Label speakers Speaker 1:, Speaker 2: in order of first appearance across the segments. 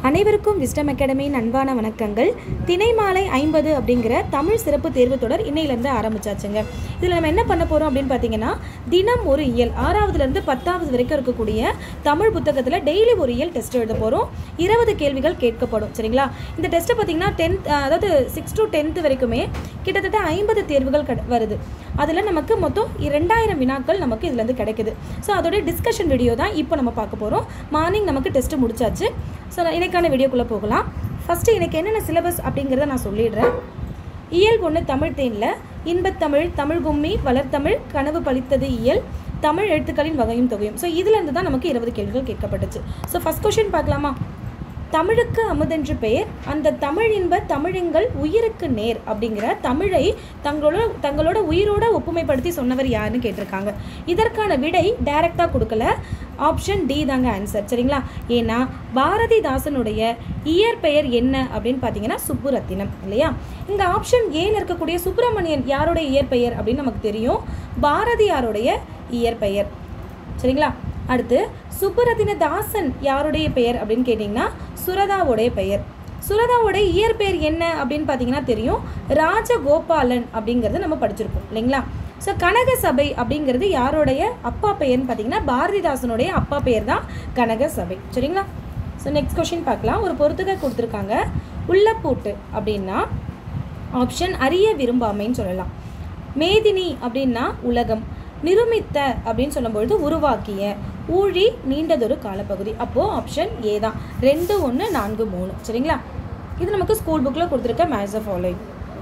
Speaker 1: அனைவருக்கும் விஸ்டம் அகாடமியின் அன்பான வணக்கங்கள் திணை மாலை ஐம்பது அப்படிங்கிற தமிழ் சிறப்பு தேர்வு தொடர் இன்னையிலேருந்து ஆரம்பிச்சாச்சுங்க இதில் நம்ம என்ன பண்ண போகிறோம் அப்படின்னு பார்த்தீங்கன்னா தினம் ஒரு இயல் ஆறாவதுலேருந்து பத்தாவது வரைக்கும் இருக்கக்கூடிய தமிழ் புத்தகத்தில் டெய்லி ஒரு இயல் டெஸ்ட் எழுத போகிறோம் இருபது கேள்விகள் கேட்கப்படும் சரிங்களா இந்த டெஸ்ட்டை பார்த்தீங்கன்னா டென்த் அதாவது சிக்ஸ் டு டென்த் வரைக்குமே கிட்டத்தட்ட ஐம்பது தேர்வுகள் கட- வருது அதில் நமக்கு மொத்தம் ரெண்டாயிரம் வினாக்கள் நமக்கு இதுலேருந்து கிடைக்குது ஸோ அதோடைய டிஸ்கஷன் வீடியோ தான் இப்போ நம்ம பார்க்க போகிறோம் மார்னிங் நமக்கு டெஸ்ட்டு முடிச்சாச்சு ஸோ இன்னைக்கான வீடியோக்குள்ளே போகலாம் ஃபஸ்ட்டு எனக்கு என்னென்ன சிலபஸ் அப்படிங்கிறத நான் சொல்லிடுறேன் இயல் ஒன்று தமிழ் தேனில் இன்பத்தமிழ் தமிழ் கும்மி வளர்த்தமிழ் கனவு பழித்தது இயல் தமிழ் எழுத்துக்களின் வகையும் தொகையும் ஸோ இதுலேருந்து தான் நமக்கு இருபது கேள்விகள் கேட்கப்பட்டுச்சு ஸோ ஃபஸ்ட் கொஷின் பார்க்கலாமா தமிழுக்கு அமுதென்று பெயர் அந்த தமிழ் இன்ப தமிழுங்கள் உயிருக்கு நேர் அப்படிங்கிற தமிழை தங்களோட தங்களோட உயிரோட ஒப்புமைப்படுத்தி சொன்னவர் யாருன்னு கேட்டிருக்காங்க இதற்கான விடை டைரக்டாக கொடுக்கல ஆப்ஷன் டி தாங்க ஆன்சர் சரிங்களா ஏன்னா பாரதிதாசனுடைய இயற்பெயர் என்ன அப்படின்னு பார்த்தீங்கன்னா சுப்புரத்தினம் இல்லையா இங்கே ஆப்ஷன் ஏல இருக்கக்கூடிய சுப்பிரமணியன் யாருடைய இயற்பெயர் அப்படின்னு நமக்கு தெரியும் பாரதியாருடைய இயற்பெயர் சரிங்களா அடுத்து சுப்புரத்தின தாசன் யாருடைய பெயர் அப்படின்னு கேட்டிங்கன்னா சுரதாவுடைய பெயர் சுரதாவுடைய இயற்பெயர் என்ன அப்படின்னு பார்த்தீங்கன்னா தெரியும் ராஜகோபாலன் அப்படிங்கிறது நம்ம படிச்சிருப்போம் இல்லைங்களா ஸோ கனக சபை அப்படிங்கிறது யாருடைய அப்பா பெயர்னு பார்த்தீங்கன்னா பாரதிதாசனுடைய அப்பா பெயர் தான் கனக சபை சரிங்களா ஸோ நெக்ஸ்ட் கொஷின் பார்க்கலாம் ஒரு பொறுத்துக கொடுத்துருக்காங்க உள்ளப்பூட்டு அப்படின்னா ஆப்ஷன் அறிய விரும்பாமைன்னு சொல்லலாம் மேதினி அப்படின்னா உலகம் நிருமித்த அப்படின்னு சொல்லும்பொழுது உருவாக்கிய ஊழி நீண்டதொரு காலப்பகுதி அப்போது ஆப்ஷன் ஏ தான் ரெண்டு ஒன்று நான்கு மூணு சரிங்களா இது நமக்கு ஸ்கூல் புக்கில் கொடுத்துருக்க மேட்ச் ஆஃப் ஃபாலோயிங்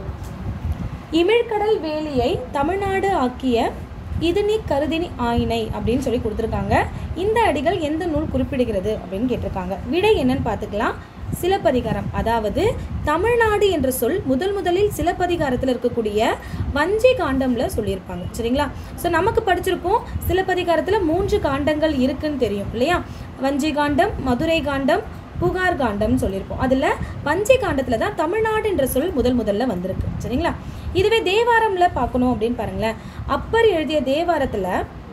Speaker 1: இமிழ்கடல் வேலியை தமிழ்நாடு ஆக்கிய இது நீ கருதினி ஆயினை அப்படின்னு சொல்லி கொடுத்துருக்காங்க இந்த அடிகள் எந்த நூல் குறிப்பிடுகிறது அப்படின்னு கேட்டிருக்காங்க விடை என்னன்னு பார்த்துக்கலாம் சிலப்பதிகாரம் அதாவது தமிழ்நாடு என்ற சொல் முதல் முதலில் சிலப்பதிகாரத்தில் இருக்கக்கூடிய வஞ்சி காண்டம்ல சொல்லியிருப்பாங்க சரிங்களா ஸோ நமக்கு படிச்சிருப்போம் சிலப்பதிகாரத்தில் மூன்று காண்டங்கள் இருக்குன்னு தெரியும் இல்லையா வஞ்சி காண்டம் மதுரை காண்டம் புகார் காண்டம்னு சொல்லியிருப்போம் அதில் வஞ்சி காண்டத்தில் தான் தமிழ்நாடு என்ற சொல் முதல் முதல்ல வந்திருக்கு சரிங்களா இதுவே தேவாரம்ல பார்க்கணும் அப்படின்னு பாருங்களேன் அப்பர் எழுதிய தேவாரத்தில்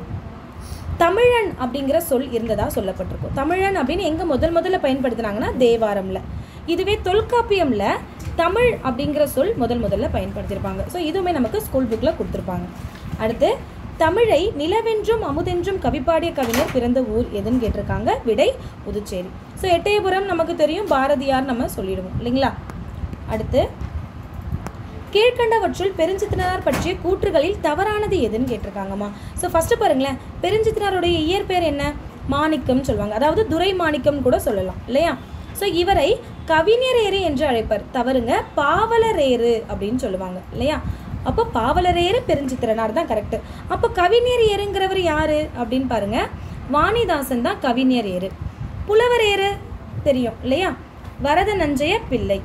Speaker 1: தமிழன் அப்படிங்கிற சொல் இருந்ததா சொல்லப்பட்டிருக்கும் தமிழன் அப்படின்னு எங்கே முதல் முதல்ல பயன்படுத்துனாங்கன்னா தேவாரம்ல இதுவே தொல்காப்பியம்ல தமிழ் அப்படிங்கிற சொல் முதல் முதல்ல பயன்படுத்தியிருப்பாங்க ஸோ இதுவுமே நமக்கு ஸ்கூல் புக்கில் கொடுத்துருப்பாங்க அடுத்து தமிழை நிலவென்றும் அமுதென்றும் கவிப்பாடிய கவிஞர் பிறந்த ஊர் எதுன்னு கேட்டிருக்காங்க விடை புதுச்சேரி ஸோ எட்டயபுரம் நமக்கு தெரியும் பாரதியார் நம்ம சொல்லிடுவோம் இல்லைங்களா அடுத்து கீழ்கண்டவற்றுள் பெருஞ்சித்தினார் பற்றிய கூற்றுகளில் தவறானது எதுன்னு கேட்டிருக்காங்கம்மா ஸோ ஃபஸ்ட்டு பாருங்களேன் பெருஞ்சித்தினாருடைய இயற்பெயர் என்ன மாணிக்கம் சொல்லுவாங்க அதாவது துரை மாணிக்கம் கூட சொல்லலாம் இல்லையா ஸோ இவரை கவிஞரேறு என்று அழைப்பர் தவறுங்க பாவலரேறு அப்படின்னு சொல்லுவாங்க இல்லையா அப்போ பாவலரேறு பெருஞ்சித்திரனார் தான் கரெக்டு அப்போ கவிஞர் ஏறுங்கிறவர் யாரு அப்படின்னு பாருங்க வாணிதாசன் தான் கவிஞர் ஏறு புலவர் ஏறு தெரியும் இல்லையா வரத நஞ்சைய பிள்ளை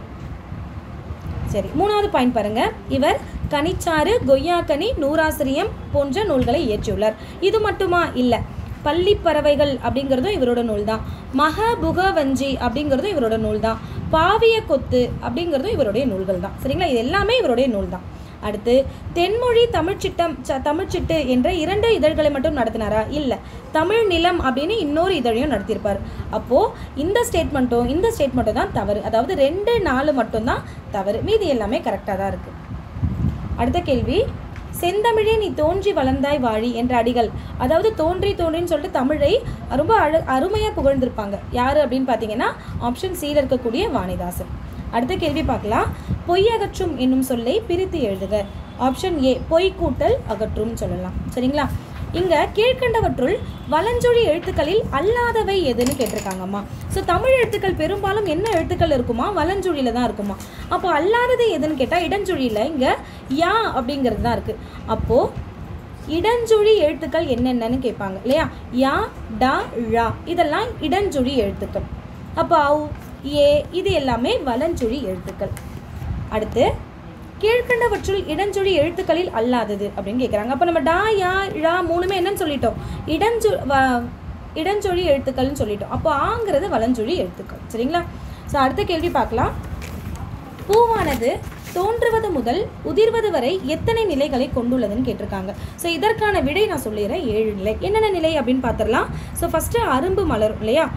Speaker 1: சரி மூணாவது பாயிண்ட் பாருங்க இவர் கனிச்சாறு கொய்யாக்கனி நூறாசிரியம் போன்ற நூல்களை இயற்றியுள்ளார் இது மட்டுமா இல்லை பள்ளி பறவைகள் அப்படிங்கிறதும் இவரோட நூல் தான் மகபுகவஞ்சி அப்படிங்கிறதும் இவரோட நூல் தான் பாவிய கொத்து அப்படிங்கிறதும் இவருடைய நூல்கள் தான் சரிங்களா இது எல்லாமே இவருடைய நூல் தான் அடுத்து தென்மொழி தமிழ்ச்சிட்டம் ச தமிழ்ச்சிட்டு என்ற இரண்டு இதழ்களை மட்டும் நடத்தினாரா இல்லை தமிழ் நிலம் அப்படின்னு இன்னொரு இதழையும் நடத்தியிருப்பார் அப்போது இந்த ஸ்டேட்மெண்ட்டும் இந்த ஸ்டேட்மெண்ட்டும் தான் தவறு அதாவது ரெண்டு நாலு மட்டும்தான் தவறு மீதி எல்லாமே கரெக்டாக தான் இருக்குது அடுத்த கேள்வி செந்தமிழே நீ தோன்றி வளர்ந்தாய் வாழி என்ற அடிகள் அதாவது தோன்றி தோன்றின்னு சொல்லிட்டு தமிழை ரொம்ப அழ அருமையாக புகழ்ந்திருப்பாங்க யார் அப்படின்னு பார்த்தீங்கன்னா ஆப்ஷன் சியில் இருக்கக்கூடிய வாணிதாசன் அடுத்த கேள்வி பார்க்கலாம் பொய் அகற்றும் என்னும் சொல்லை பிரித்து எழுதுக ஆப்ஷன் ஏ பொய் கூட்டல் அகற்றும் சொல்லலாம் சரிங்களா இங்க கீழ்கண்டவற்றுள் வலஞ்சொலி எழுத்துக்களில் அல்லாதவை எதுன்னு கேட்டிருக்காங்கம்மா ஸோ தமிழ் எழுத்துக்கள் பெரும்பாலும் என்ன எழுத்துக்கள் இருக்குமா வலஞ்சொலியில தான் இருக்குமா அப்போ அல்லாதது எதுன்னு கேட்டால் இடஞ்சொலியில் இங்க யா அப்படிங்கிறது தான் இருக்கு அப்போ இடஞ்சொலி எழுத்துக்கள் என்னென்னன்னு கேட்பாங்க இல்லையா யா டா ழா இதெல்லாம் இடஞ்சொலி எழுத்துக்கள் அப்போ அவ் ஏ இது எல்லாமே வலஞ்சொலி எழுத்துக்கள் அடுத்து கீழ்கண்டவற்றுள் இடஞ்சொலி எழுத்துக்களில் அல்லாதது அப்படின்னு கேட்குறாங்க அப்போ நம்ம டா யா ழா மூணுமே என்னன்னு சொல்லிட்டோம் இடஞ்சொ வ- இடஞ்சொலி எழுத்துக்கள்னு சொல்லிட்டோம் அப்போ ஆங்கிறது வலஞ்சொலி எழுத்துக்கள் சரிங்களா ஸோ அடுத்த கேள்வி பார்க்கலாம் பூவானது தோன்றுவது முதல் உதிர்வது வரை எத்தனை நிலைகளை கொண்டுள்ளதுன்னு கேட்டிருக்காங்க ஸோ இதற்கான விடை நான் சொல்லிடுறேன் ஏழு நிலை என்னென்ன நிலை அப்படின்னு பார்த்துடலாம் ஸோ ஃபஸ்ட்டு அரும்பு மலரும் இல்லையா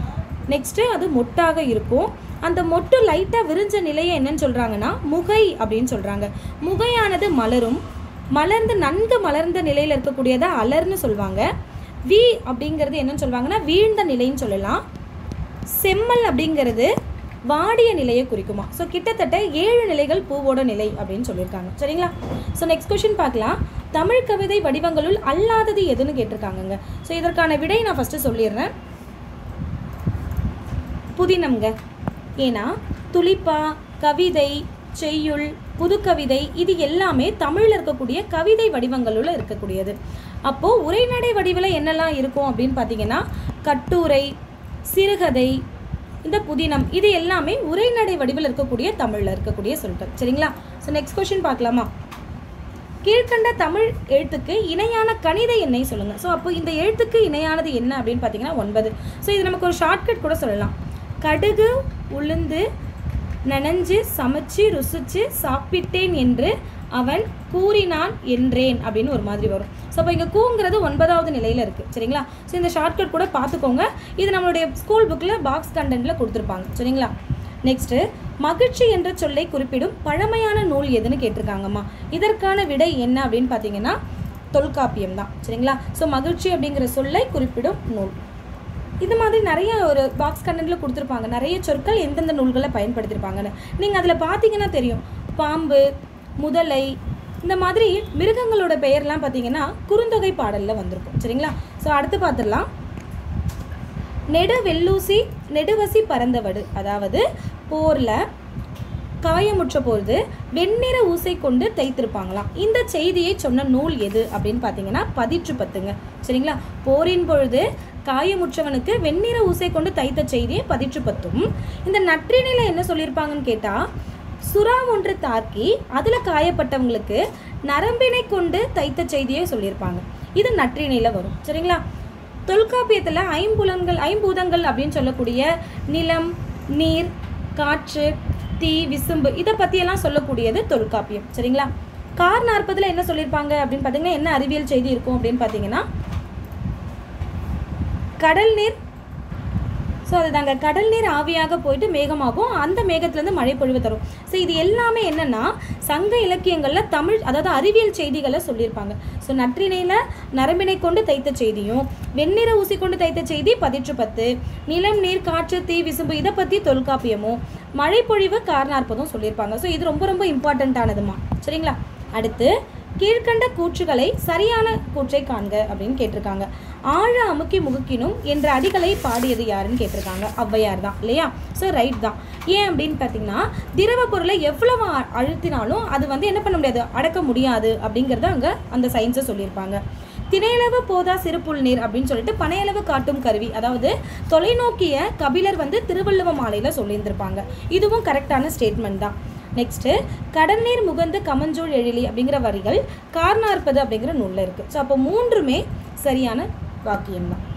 Speaker 1: நெக்ஸ்ட்டு அது மொட்டாக இருக்கும் அந்த மொட்டு லைட்டாக விரிஞ்ச நிலையை என்னன்னு சொல்கிறாங்கன்னா முகை அப்படின்னு சொல்கிறாங்க முகையானது மலரும் மலர்ந்து நன்கு மலர்ந்த நிலையில் இருக்கக்கூடியதை அலர்னு சொல்லுவாங்க வி அப்படிங்கிறது என்னன்னு சொல்லுவாங்கன்னா வீழ்ந்த நிலைன்னு சொல்லலாம் செம்மல் அப்படிங்கிறது வாடிய நிலையை குறிக்குமா ஸோ கிட்டத்தட்ட ஏழு நிலைகள் பூவோட நிலை அப்படின்னு சொல்லியிருக்காங்க சரிங்களா ஸோ நெக்ஸ்ட் கொஷின் பார்க்கலாம் தமிழ் கவிதை வடிவங்களுள் அல்லாதது எதுன்னு கேட்டிருக்காங்கங்க ஸோ இதற்கான விடை நான் ஃபஸ்ட்டு சொல்லிடுறேன் புதினம்ங்க ஏன்னா துளிப்பா கவிதை செய்யுள் புதுக்கவிதை இது எல்லாமே தமிழில் இருக்கக்கூடிய கவிதை வடிவங்களுள்ள இருக்கக்கூடியது அப்போது உரைநடை வடிவில் என்னெல்லாம் இருக்கும் அப்படின்னு பார்த்தீங்கன்னா கட்டுரை சிறுகதை இந்த புதினம் இது எல்லாமே உரைநடை வடிவில் இருக்கக்கூடிய தமிழில் இருக்கக்கூடிய சொற்கள் சரிங்களா ஸோ நெக்ஸ்ட் கொஷின் பார்க்கலாமா கீழ்கண்ட தமிழ் எழுத்துக்கு இணையான கணித எண்ணை சொல்லுங்கள் ஸோ அப்போ இந்த எழுத்துக்கு இணையானது என்ன அப்படின்னு பார்த்தீங்கன்னா ஒன்பது ஸோ இது நமக்கு ஒரு ஷார்ட்கட் கூட சொல்லலாம் கடுகு உளுந்து நனைஞ்சு சமைச்சு ருசிச்சு சாப்பிட்டேன் என்று அவன் கூறினான் என்றேன் அப்படின்னு ஒரு மாதிரி வரும் ஸோ அப்போ இங்கே கூங்கிறது ஒன்பதாவது நிலையில் இருக்குது சரிங்களா ஸோ இந்த ஷார்ட்கட் கூட பார்த்துக்கோங்க இது நம்மளுடைய ஸ்கூல் புக்கில் பாக்ஸ் கண்டென்ட்டில் கொடுத்துருப்பாங்க சரிங்களா நெக்ஸ்ட்டு மகிழ்ச்சி என்ற சொல்லை குறிப்பிடும் பழமையான நூல் எதுன்னு கேட்டிருக்காங்கம்மா இதற்கான விடை என்ன அப்படின்னு பார்த்தீங்கன்னா தொல்காப்பியம் தான் சரிங்களா ஸோ மகிழ்ச்சி அப்படிங்கிற சொல்லை குறிப்பிடும் நூல் இது மாதிரி நிறைய ஒரு பாக்ஸ் கண்டென்ட்டில் கொடுத்துருப்பாங்க நிறைய சொற்கள் எந்தெந்த நூல்களை பயன்படுத்தியிருப்பாங்கன்னு நீங்கள் அதில் பார்த்தீங்கன்னா தெரியும் பாம்பு முதலை இந்த மாதிரி மிருகங்களோட பெயர்லாம் பார்த்தீங்கன்னா குறுந்தொகை பாடலில் வந்திருக்கும் சரிங்களா ஸோ அடுத்து பார்த்துடலாம் நெடு வெள்ளூசி நெடுவசி பறந்தவடு அதாவது போரில் காயமுற்ற பொழுது வெண்ணிற ஊசை கொண்டு தைத்திருப்பாங்களாம் இந்த செய்தியை சொன்ன நூல் எது அப்படின்னு பார்த்தீங்கன்னா பதிற்று பத்துங்க சரிங்களா போரின் பொழுது காயமுற்றவனுக்கு வெண்ணிற ஊசை கொண்டு தைத்த செய்தியை பதிற்று பத்தும் இந்த நற்றினில என்ன சொல்லியிருப்பாங்கன்னு கேட்டால் சுறா ஒன்று தாக்கி அதில் காயப்பட்டவங்களுக்கு நரம்பினை கொண்டு தைத்த செய்தியை சொல்லியிருப்பாங்க இது நற்றினில வரும் சரிங்களா தொல்காப்பியத்தில் ஐம்புலன்கள் ஐம்பூதங்கள் அப்படின்னு சொல்லக்கூடிய நிலம் நீர் காற்று தீ விசும்பு இதை பற்றியெல்லாம் சொல்லக்கூடியது தொல்காப்பியம் சரிங்களா கார் நாற்பதில் என்ன சொல்லியிருப்பாங்க அப்படின்னு பார்த்தீங்கன்னா என்ன அறிவியல் செய்தி இருக்கும் அப்படின்னு பார்த்தீங்கன்னா கடல் நீர் ஸோ அதுதாங்க கடல் நீர் ஆவியாக போயிட்டு மேகமாகும் அந்த மேகத்துலேருந்து மழை பொழிவு தரும் ஸோ இது எல்லாமே என்னென்னா சங்க இலக்கியங்களில் தமிழ் அதாவது அறிவியல் செய்திகளை சொல்லியிருப்பாங்க ஸோ நற்றிணையில் நரம்பினை கொண்டு தைத்த செய்தியும் வெண்ணிற ஊசி கொண்டு தைத்த செய்தி பதிற்று பத்து நிலம் நீர் காற்று தீ விசும்பு இதை பற்றி தொல்காப்பியமும் மழை பொழிவு காரணாற்பதும் சொல்லியிருப்பாங்க ஸோ இது ரொம்ப ரொம்ப இம்பார்ட்டண்ட்டானதுமா சரிங்களா அடுத்து கீழ்கண்ட கூற்றுகளை சரியான கூற்றை காண்க அப்படின்னு கேட்டிருக்காங்க ஆழ அமுக்கி முகுக்கினும் என்ற அடிகளை பாடியது யாருன்னு கேட்டிருக்காங்க ஔவையார் தான் இல்லையா ஸோ ரைட் தான் ஏன் அப்படின்னு பார்த்தீங்கன்னா திரவ பொருளை எவ்வளவு அ- அழுத்தினாலும் அது வந்து என்ன பண்ண முடியாது அடக்க முடியாது அப்படிங்கிறத அங்கே அந்த சயின்ஸை சொல்லியிருப்பாங்க திணையளவு போதா சிறுபுல் நீர் அப்படின்னு சொல்லிட்டு பனையளவு காட்டும் கருவி அதாவது தொலைநோக்கிய கபிலர் வந்து திருவள்ளுவ மாலையில் சொல்லியிருந்திருப்பாங்க இதுவும் கரெக்டான ஸ்டேட்மெண்ட் தான் நெக்ஸ்ட்டு கடல்நீர் முகந்து கமஞ்சூழ் எழிலி அப்படிங்கிற வரிகள் கார்னார்ப்பது அப்படிங்கிற நூலில் இருக்குது ஸோ அப்போ மூன்றுமே சரியான வாக்கியம் தான்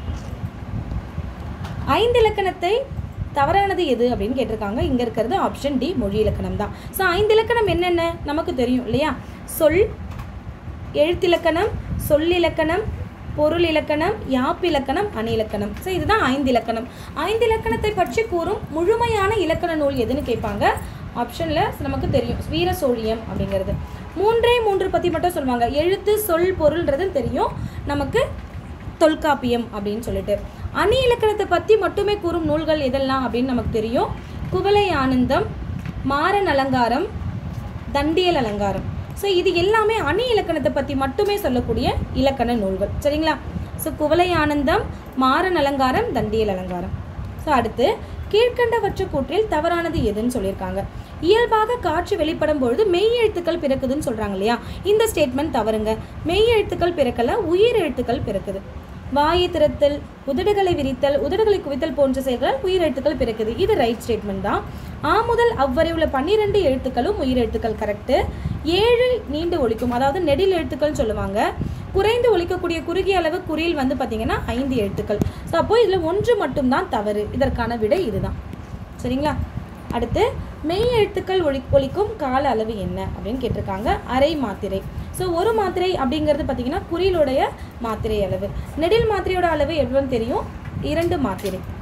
Speaker 1: ஐந்து இலக்கணத்தை தவறானது எது அப்படின்னு கேட்டிருக்காங்க இங்கே இருக்கிறது ஆப்ஷன் டி மொழி இலக்கணம் தான் ஸோ ஐந்து இலக்கணம் என்னென்ன நமக்கு தெரியும் இல்லையா சொல் எழுத்திலக்கணம் சொல்லிலக்கணம் பொருள் இலக்கணம் யாப்பிலக்கணம் அணிலக்கணம் ஸோ இதுதான் ஐந்து இலக்கணம் ஐந்து இலக்கணத்தை பற்றி கூறும் முழுமையான இலக்கண நூல் எதுன்னு கேட்பாங்க ஆப்ஷனில் நமக்கு தெரியும் வீர சோழியம் அப்படிங்கிறது மூன்றே மூன்று பற்றி மட்டும் சொல்லுவாங்க எழுத்து சொல் பொருள்ன்றது தெரியும் நமக்கு தொல்காப்பியம் அப்படின்னு சொல்லிட்டு அணி இலக்கணத்தை பற்றி மட்டுமே கூறும் நூல்கள் எதெல்லாம் அப்படின்னு நமக்கு தெரியும் குவளை ஆனந்தம் மாறன் அலங்காரம் தண்டியல் அலங்காரம் ஸோ இது எல்லாமே அணி இலக்கணத்தை பற்றி மட்டுமே சொல்லக்கூடிய இலக்கண நூல்கள் சரிங்களா ஸோ குவளை ஆனந்தம் மாறன் அலங்காரம் தண்டியல் அலங்காரம் ஸோ அடுத்து கீழ்கண்டவற்று கூற்றில் தவறானது எதுன்னு சொல்லியிருக்காங்க இயல்பாக காட்சி வெளிப்படும் பொழுது மெய் எழுத்துக்கள் பிறக்குதுன்னு சொல்கிறாங்க இல்லையா இந்த ஸ்டேட்மெண்ட் தவறுங்க மெய் எழுத்துக்கள் பிறக்கல உயிர் எழுத்துக்கள் பிறக்குது வாயை திறத்தல் உதடுகளை விரித்தல் உதடுகளை குவித்தல் போன்ற செயல்களால் உயிர் எழுத்துக்கள் பிறக்குது இது ரைட் ஸ்டேட்மெண்ட் தான் ஆ முதல் அவ்வரை உள்ள பன்னிரெண்டு எழுத்துக்களும் உயிர் எழுத்துக்கள் கரெக்டு ஏழு நீண்டு ஒழிக்கும் அதாவது நெடில் எழுத்துக்கள்னு சொல்லுவாங்க குறைந்து ஒழிக்கக்கூடிய குறுகிய அளவு குறியில் வந்து பார்த்தீங்கன்னா ஐந்து எழுத்துக்கள் ஸோ அப்போ இதில் ஒன்று மட்டும்தான் தவறு இதற்கான விடை இதுதான் சரிங்களா அடுத்து மெய் எழுத்துக்கள் ஒளி ஒலிக்கும் கால அளவு என்ன அப்படின்னு கேட்டிருக்காங்க அரை மாத்திரை ஸோ ஒரு மாத்திரை அப்படிங்கிறது பார்த்தீங்கன்னா குறியிலுடைய மாத்திரை அளவு நெடில் மாத்திரையோட அளவு எவ்வளோன்னு தெரியும் இரண்டு மாத்திரை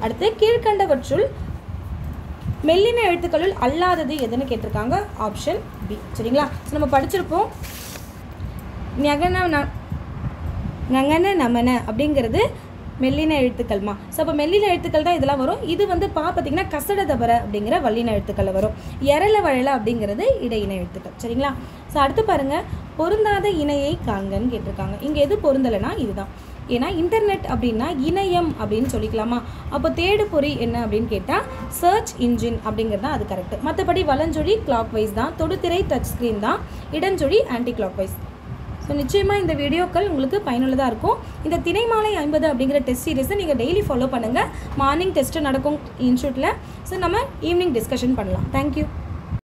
Speaker 1: அடுத்து கீழ்கண்டவற்றுள் மெல்லின எழுத்துக்களுள் அல்லாதது எதுன்னு கேட்டிருக்காங்க ஆப்ஷன் பி சரிங்களா ஸோ நம்ம படிச்சிருப்போம் ஞகன ந நங்கன நமன அப்படிங்கிறது மெல்லின எழுத்துக்கள்மா ஸோ அப்போ மெல்லின எழுத்துக்கள் தான் இதெல்லாம் வரும் இது வந்து பா பார்த்தீங்கன்னா கசட தபர அப்படிங்கிற வல்லின எழுத்துக்களில் வரும் எரள வழல அப்படிங்கிறது இடையின எழுத்துக்கள் சரிங்களா ஸோ அடுத்து பாருங்க பொருந்தாத இணையை காண்கன்னு கேட்டிருக்காங்க இங்கே எது பொருந்தலைன்னா இதுதான் ஏன்னா இன்டர்நெட் அப்படின்னா இணையம் அப்படின்னு சொல்லிக்கலாமா அப்போ தேடு பொறி என்ன அப்படின்னு கேட்டால் சர்ச் இன்ஜின் அப்படிங்கிறது தான் அது கரெக்ட் மற்றபடி வலஞ்சொலி கிளாக் வைஸ் தான் தொடுதிரை டச் ஸ்க்ரீன் தான் இடஞ்சொலி ஆன்டி கிளாக் வைஸ் ஸோ நிச்சயமாக இந்த வீடியோக்கள் உங்களுக்கு பயனுள்ளதாக இருக்கும் இந்த திணைமாலை ஐம்பது அப்படிங்கிற டெஸ்ட் சீரிஸை நீங்கள் டெய்லி ஃபாலோ பண்ணுங்கள் மார்னிங் டெஸ்ட்டு நடக்கும் இன்ஸ்டியூட்டில் ஸோ நம்ம ஈவினிங் டிஸ்கஷன் பண்ணலாம் தேங்க்யூ